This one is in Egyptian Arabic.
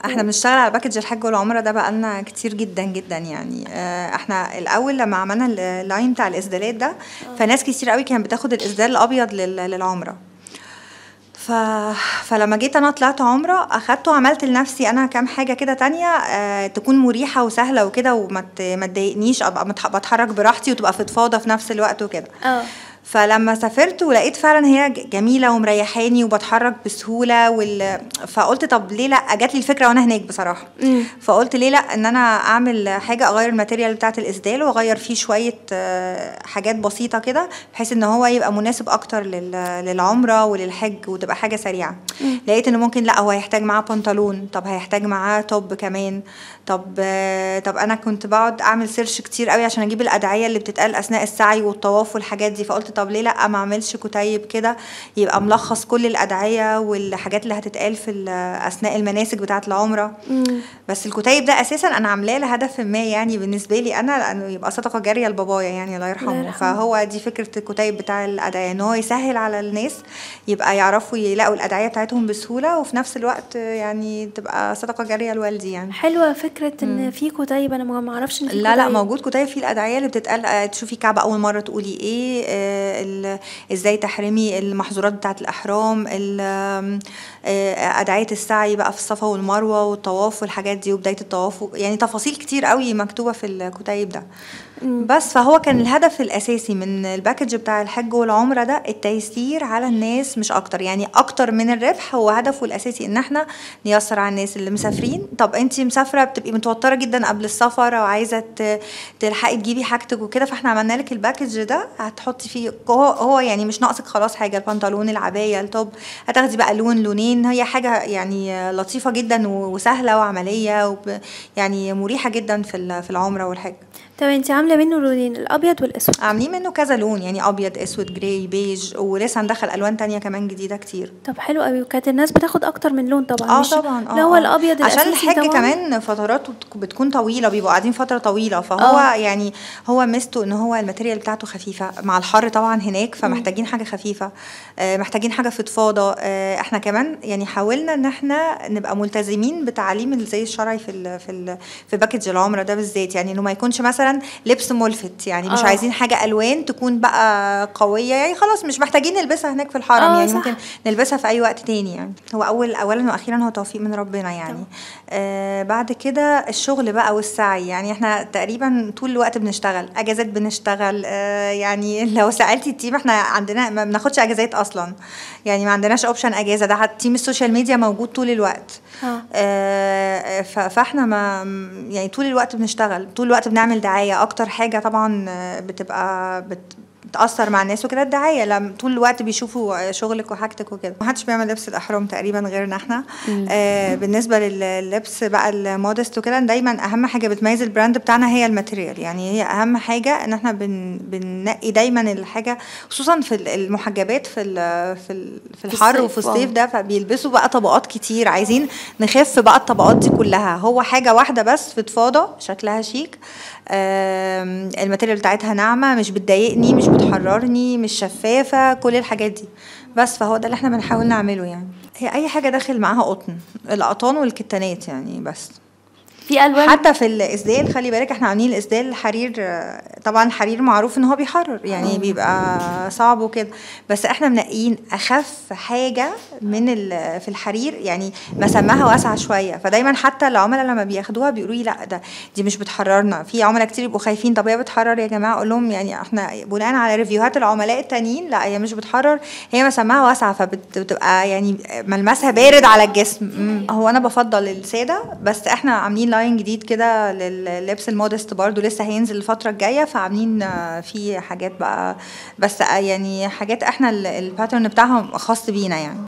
احنا بنشتغل على باكج الحج والعمره ده بقالنا كتير جدا جدا يعني آه، احنا الاول لما عملنا اللاين بتاع الاسدالات ده فناس كتير قوي كانت بتاخد الاسدال الابيض لل- للعمره ف... فلما جيت انا طلعت عمره اخدته وعملت لنفسي انا كام حاجه كده تانية آه تكون مريحه وسهله وكده وما ت- ما تضايقنيش ابقى متح- بتحرك براحتي وتبقى فضفاضه في نفس الوقت وكده اه فلما سافرت ولقيت فعلا هي ج- جميله ومريحاني وبتحرك بسهوله وال... فقلت طب ليه لا جات لي الفكره وانا هناك بصراحه مم. فقلت ليه لا ان انا اعمل حاجه اغير الماتيريال بتاعه الاسدال واغير فيه شويه آه، حاجات بسيطه كده بحيث ان هو يبقى مناسب اكتر لل... للعمره وللحج وتبقى حاجه سريعه لقيت ان ممكن لا هو هيحتاج معاه بنطلون طب هيحتاج معاه توب كمان طب آه، طب انا كنت بقعد اعمل سيرش كتير قوي عشان اجيب الادعيه اللي بتتقال اثناء السعي والطواف والحاجات دي فقلت طب ليه لا ما اعملش كتيب كده يبقى ملخص كل الادعيه والحاجات اللي هتتقال في ال- اثناء المناسك بتاعه العمره مم. بس الكتيب ده اساسا انا عاملاه لهدف ما يعني بالنسبه لي انا لانه يبقى صدقه جاريه لبابايا يعني الله يرحمه, يرحمه. فهو دي فكره الكتيب بتاع الادعيه ان هو يسهل على الناس يبقى يعرفوا يلاقوا الادعيه بتاعتهم بسهوله وفي نفس الوقت يعني تبقى صدقه جاريه لوالدي يعني حلوه فكره ان في كتيب انا ما ما اعرفش ان في لا لا كتيب. موجود كتيب فيه الادعيه اللي بتتقال آه، تشوفي كعبه اول مره تقولي ايه آه، ال- ازاي تحرمي المحظورات بتاعه الاحرام ال- آم، آه، ادعيه السعي بقى في الصفا والمروه والطواف والحاجات دي وبدايه الطواف و- يعني تفاصيل كتير قوي مكتوبه في الكتيب ده بس فهو كان الهدف الاساسي من الباكج بتاع الحج والعمره ده التيسير على الناس مش اكتر يعني اكتر من الربح هو هدفه الاساسي ان احنا نيسر على الناس اللي مسافرين طب انت مسافره بتبقي متوتره جدا قبل السفر او عايزه ت- تلحقي تجيبي حاجتك وكده فاحنا عملنا لك الباكج ده هتحطي فيه هو هو يعني مش ناقصك خلاص حاجه البنطلون العبايه التوب هتاخدي بقى لون لونين هي حاجه يعني لطيفه جدا و- وسهله وعمليه وب يعني مريحه جدا في ال- في العمره والحج طب انت عامله منه لونين الابيض والاسود عاملين منه كذا لون يعني ابيض اسود جراي بيج ولسه هندخل الوان تانية كمان جديده كتير طب حلو قوي وكانت الناس بتاخد اكتر من لون طبعا اه مش طبعا اه اللي هو آه. الابيض عشان الأساسي الحج طبعاً. كمان فتراته بتك- بتكون طويله بيبقوا قاعدين فتره طويله فهو آه. يعني هو ميزته ان هو الماتيريال بتاعته خفيفه مع الحر طبعا هناك فمحتاجين حاجه خفيفه آه محتاجين حاجه فضفاضه آه احنا كمان يعني حاولنا ان احنا نبقى ملتزمين بتعليم الزي الشرعي في ال في ال في باكج العمره ده بالذات يعني انه ما يكونش مثلا لبس ملفت يعني مش آه. عايزين حاجه الوان تكون بقى قويه يعني خلاص مش محتاجين نلبسها هناك في الحرم آه، يعني صح. ممكن نلبسها في اي وقت تاني يعني هو اول اولا واخيرا هو توفيق من ربنا يعني طبعا. آه بعد كده الشغل بقى والسعي يعني احنا تقريبا طول الوقت بنشتغل اجازات بنشتغل آه يعني لو سالتي التيم احنا عندنا ما بناخدش اجازات اصلا يعني ما عندناش اوبشن اجازه ده حتى تيم السوشيال ميديا موجود طول الوقت اه آه، ف- فاحنا ما يعني طول الوقت بنشتغل طول الوقت بنعمل دعايه اكتر حاجه طبعا آه، بتبقى بت بتأثر مع الناس وكده الدعاية لما طول الوقت بيشوفوا شغلك وحاجتك وكده محدش بيعمل لبس الأحرام تقريبا غيرنا احنا آه بالنسبة لللبس بقى المودست وكده دايما أهم حاجة بتميز البراند بتاعنا هي الماتيريال يعني هي أهم حاجة إن احنا بن بننقي دايما الحاجة خصوصا في المحجبات في ال- في ال- في الحر الصيف، وفي آه. الصيف ده فبيلبسوا بقى طبقات كتير عايزين نخف بقى الطبقات دي كلها هو حاجة واحدة بس فضفاضة شكلها شيك آم، الماتيريال بتاعتها ناعمة مش بتضايقني مش بتحررني مش شفافة كل الحاجات دي بس فهو ده اللي احنا بنحاول نعمله يعني هي اي حاجة داخل معاها قطن القطان والكتانات يعني بس في الوان حتى في الاسدال خلي بالك احنا عاملين الاسدال حرير آه، طبعا الحرير معروف ان هو بيحرر يعني بيبقى صعب وكده بس احنا منقيين اخف حاجه من ال- في الحرير يعني مسامها واسعه شويه فدايما حتى العملاء لما بياخدوها بيقولوا لي لا ده دي مش بتحررنا في عملاء كتير يبقوا خايفين طب هي بتحرر يا جماعه اقول لهم يعني احنا بناء على ريفيوهات العملاء التانيين لا هي مش بتحرر هي مسامها واسعه فبتبقى يعني ملمسها بارد على الجسم مم. هو انا بفضل الساده بس احنا عاملين لاين جديد كده لللبس المودست برضو لسه هينزل الفتره الجايه فعاملين آه، فيه حاجات بقى بس آه، يعني حاجات احنا ال- الباترن بتاعهم خاص بينا يعني